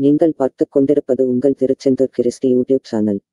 நீங்கள் பார்த்துக் கொண்டிருப்பது உங்கள் திருச்செந்தூர் கிறிஸ்டி யூடியூப் சேனல்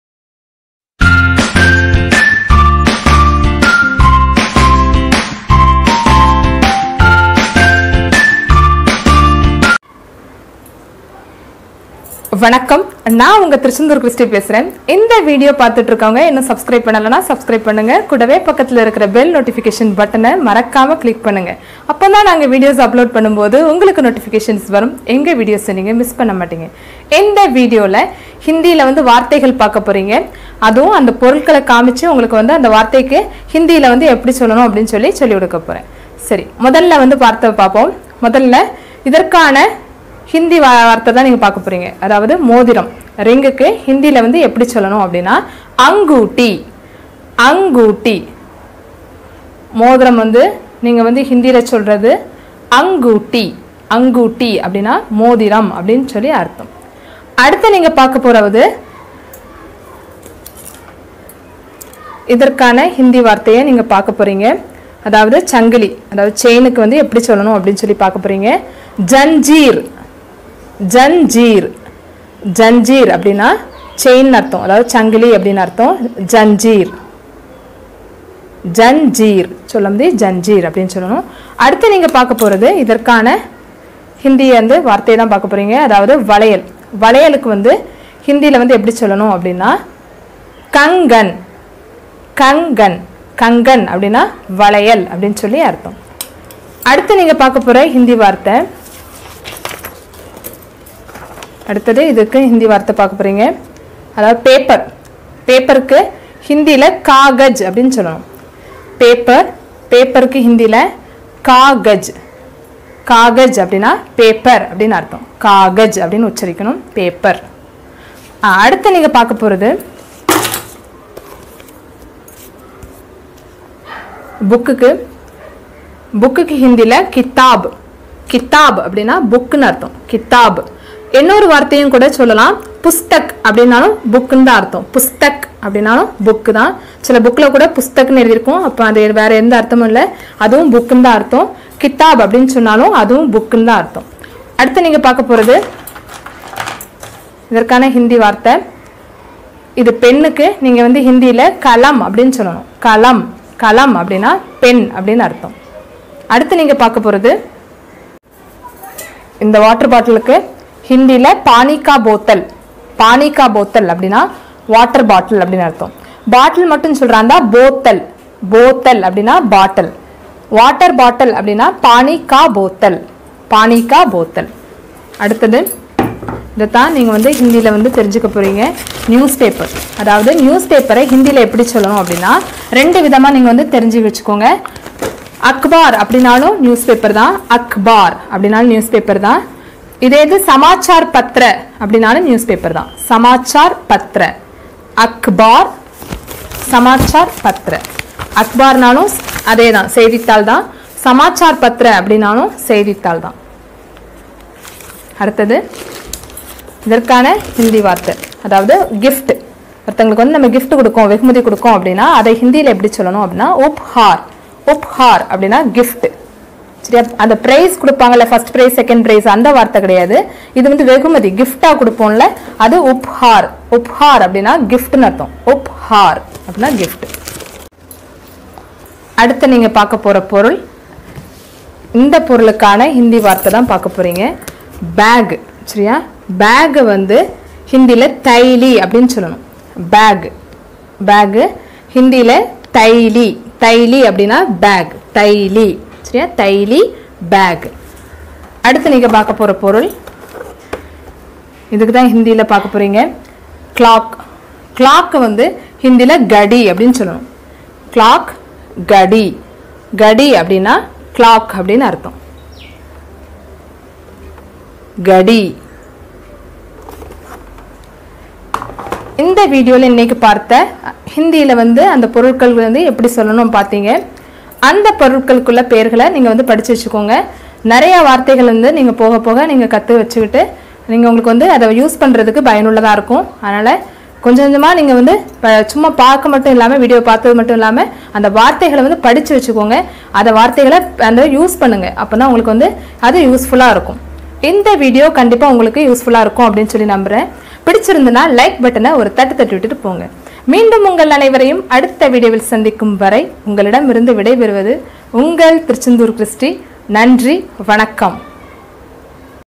வணக்கம் நான் உங்க திருச்செந்தூர் கிறிஸ்டி பேசுறேன் இந்த வீடியோ பார்த்துட்டு இருக்கவங்க இன்னும் சப்ஸ்கிரைப் பண்ணலனா சப்ஸ்கிரைப் பண்ணுங்க கூடவே பக்கத்துல இருக்கிற பெல் நோட்டிஃபிகேஷன் பட்டனை மறக்காம கிளிக் பண்ணுங்க அப்பதான் நாங்க வீடியோஸ் அப்லோட் பண்ணும்போது உங்களுக்கு நோட்டிஃபிகேஷன்ஸ் வரும் எங்க வீடியோஸை நீங்க மிஸ் பண்ண மாட்டீங்க இந்த வீடியோல ஹிந்தியில வந்து வார்த்தைகள் பார்க்க போறீங்க அதுவும் அந்த பொருட்களை காமிச்சு உங்களுக்கு வந்து அந்த வார்த்தைக்கு ஹிந்தியில வந்து எப்படி சொல்லணும் அப்படின்னு சொல்லி சொல்லி கொடுக்க போறேன் சரி முதல்ல வந்து வார்த்தை பார்ப்போம் முதல்ல இதற்கான ஹிந்தி வா- வார்த்தை தான் நீங்கள் பார்க்க போறீங்க அதாவது மோதிரம் ரிங்குக்கு ஹிந்தியில் வந்து எப்படி சொல்லணும் அப்படின்னா அங்கூட்டி அங்கூட்டி மோதிரம் வந்து நீங்கள் வந்து ஹிந்தியில் சொல்கிறது அங்கூட்டி அங்கூட்டி அப்படின்னா மோதிரம் அப்படின்னு சொல்லி அர்த்தம் அடுத்து நீங்கள் பார்க்க போகிறது இதற்கான ஹிந்தி வார்த்தையை நீங்கள் பார்க்க போறீங்க அதாவது சங்கிலி அதாவது செயினுக்கு வந்து எப்படி சொல்லணும் அப்படின்னு சொல்லி பார்க்க போறீங்க ஜன்ஜீர் ஜன்ஜீர் ஜன்ஜீர் அப்படின்னா செயின் அர்த்தம் அதாவது சங்கிலி அப்படின்னு அர்த்தம் ஜன்ஜீர் ஜன்ஜீர் சொல்ல முடியும் ஜன்ஜீர் அப்படின்னு சொல்லணும் அடுத்து நீங்கள் பார்க்க போகிறது இதற்கான ஹிந்தி வந்து வார்த்தையை தான் பார்க்க போறீங்க அதாவது வளையல் வளையலுக்கு வந்து ஹிந்தியில் வந்து எப்படி சொல்லணும் அப்படின்னா கங்கன் கங்கன் கங்கன் அப்படின்னா வளையல் அப்படின்னு சொல்லி அர்த்தம் அடுத்து நீங்கள் பார்க்க போகிற ஹிந்தி வார்த்தை அடுத்தது இதுக்கு ஹிந்தி வார்த்தை பார்க்க போகிறீங்க அதாவது பேப்பர் பேப்பருக்கு ஹிந்தியில் காகஜ் அப்படின்னு சொல்லணும் பேப்பர் பேப்பருக்கு ஹிந்தியில் காகஜ் காகஜ் அப்படின்னா பேப்பர் அப்படின்னு அர்த்தம் காகஜ் அப்படின்னு உச்சரிக்கணும் பேப்பர் அடுத்து நீங்கள் பார்க்க போகிறது புக்குக்கு புக்குக்கு ஹிந்தியில் கித்தாப் கித்தாப் அப்படின்னா புக்குன்னு அர்த்தம் கித்தாப் இன்னொரு வார்த்தையும் கூட சொல்லலாம் புஸ்தக் அப்படின்னாலும் புக்குன்னு தான் அர்த்தம் புஸ்தக் அப்படின்னாலும் புக்கு தான் சில புக்கில் கூட புஸ்தக்னு எழுதியிருக்கும் அப்போ அது வேற எந்த அர்த்தமும் இல்லை அதுவும் புக்குன்னு தான் அர்த்தம் கித்தாப் அப்படின்னு சொன்னாலும் அதுவும் புக்குன்னு தான் அர்த்தம் அடுத்து நீங்கள் பார்க்க போகிறது இதற்கான ஹிந்தி வார்த்தை இது பெண்ணுக்கு நீங்க வந்து ஹிந்தியில கலம் அப்படின்னு சொல்லணும் கலம் கலம் அப்படின்னா பெண் அப்படின்னு அர்த்தம் அடுத்து நீங்க பார்க்க போறது இந்த வாட்டர் பாட்டிலுக்கு ஹிந்தியில பானிகா போத்தல் பானிகா போத்தல் அப்படின்னா வாட்டர் பாட்டில் அப்படின்னு அர்த்தம் பாட்டில் மட்டும் சொல்றாங்க போத்தல் போத்தல் அப்படின்னா பாட்டில் வாட்டர் பாட்டில் அப்படின்னா பானிகா போத்தல் பானிகா போத்தல் அடுத்தது இதைத்தான் நீங்கள் வந்து ஹிந்தியில் வந்து தெரிஞ்சுக்க போகிறீங்க நியூஸ் பேப்பர் அதாவது நியூஸ் பேப்பரை ஹிந்தியில் எப்படி சொல்லணும் அப்படின்னா ரெண்டு விதமாக நீங்கள் வந்து தெரிஞ்சு வச்சுக்கோங்க அக்பார் அப்படின்னாலும் நியூஸ் பேப்பர் தான் அக்பார் அப்படின்னாலும் நியூஸ் பேப்பர் தான் இதே இது சமாச்சார் பத்ர அப்படின்னாலும் நியூஸ் பேப்பர் தான் சமாச்சார் பத்ர அக்பார் சமாச்சார் பத்ர அக்பார்னாலும் அதே தான் செய்தித்தாள் தான் சமாச்சார் பத்ர அப்படின்னாலும் செய்தித்தாள் தான் அடுத்தது இதற்கான ஹிந்தி வார்த்தை அதாவது gift ஒருத்தங்களுக்கு வந்து நம்ம gift கொடுக்கோம் வெகுமதி கொடுக்கோம் அப்படின்னா அதை ஹிந்தியில் எப்படி சொல்லணும் அப்படின்னா உப்ஹார் உப்ஹார் அப்படின்னா gift சரியா அந்த ப்ரைஸ் கொடுப்பாங்கல்ல ஃபர்ஸ்ட் ப்ரைஸ் செகண்ட் ப்ரைஸ் அந்த வார்த்தை கிடையாது இது வந்து வெகுமதி gift-ஆ கொடுப்போம்ல அது உப்ஹார் உப்ஹார் அப்படின்னா கிஃப்ட்னு அர்த்தம் உப்ஹார் அப்படின்னா gift அடுத்து நீங்க பார்க்க போற பொருள் இந்த பொருளுக்கான ஹிந்தி வார்த்தை தான் பார்க்க போறீங்க பேக் சரியா பேக் வந்து ஹிந்தியில் தைலி அப்படின்னு சொல்லணும் பேக் பேகு ஹிந்தியில் தைலி தைலி அப்படின்னா பேக் தைலி சரியா தைலி பேக் அடுத்து நீங்கள் பார்க்க போகிற பொருள் இதுக்கு தான் ஹிந்தியில் பார்க்க போகிறீங்க கிளாக் கிளாக் வந்து ஹிந்தியில் கடி அப்படின்னு சொல்லணும் கிளாக் கடி கடி அப்படின்னா கிளாக் அப்படின்னு அர்த்தம் கடி இந்த வீடியோவில் இன்னைக்கு பார்த்த ஹிந்தியில் வந்து அந்த பொருட்கள் வந்து எப்படி சொல்லணும் பார்த்தீங்க அந்த பொருட்களுக்குள்ள பெயர்களை நீங்கள் வந்து படித்து வச்சுக்கோங்க நிறைய வார்த்தைகள் வந்து நீங்கள் போக போக நீங்கள் கற்று வச்சுக்கிட்டு நீங்கள் உங்களுக்கு வந்து அதை யூஸ் பண்ணுறதுக்கு பயனுள்ளதாக இருக்கும் அதனால் கொஞ்சம் கொஞ்சமாக நீங்கள் வந்து ப- சும்மா பார்க்க மட்டும் இல்லாமல் வீடியோ பார்த்தது மட்டும் இல்லாமல் அந்த வார்த்தைகளை வந்து படித்து வச்சுக்கோங்க அந்த வார்த்தைகளை அந்த யூஸ் பண்ணுங்கள் அப்போ தான் உங்களுக்கு வந்து அது யூஸ்ஃபுல்லாக இருக்கும் இந்த வீடியோ கண்டிப்பாக உங்களுக்கு யூஸ்ஃபுல்லாக இருக்கும் அப்படின்னு சொல்லி நம்புகிறேன் பிடிச்சிருந்துன்னா லைக் பட்டனை ஒரு தட்டு தட்டி விட்டுட்டு போங்க மீண்டும் உங்கள் அனைவரையும் அடுத்த வீடியோவில் சந்திக்கும் வரை உங்களிடமிருந்து விடைபெறுவது உங்கள் திருச்செந்தூர் கிறிஸ்டி நன்றி வணக்கம்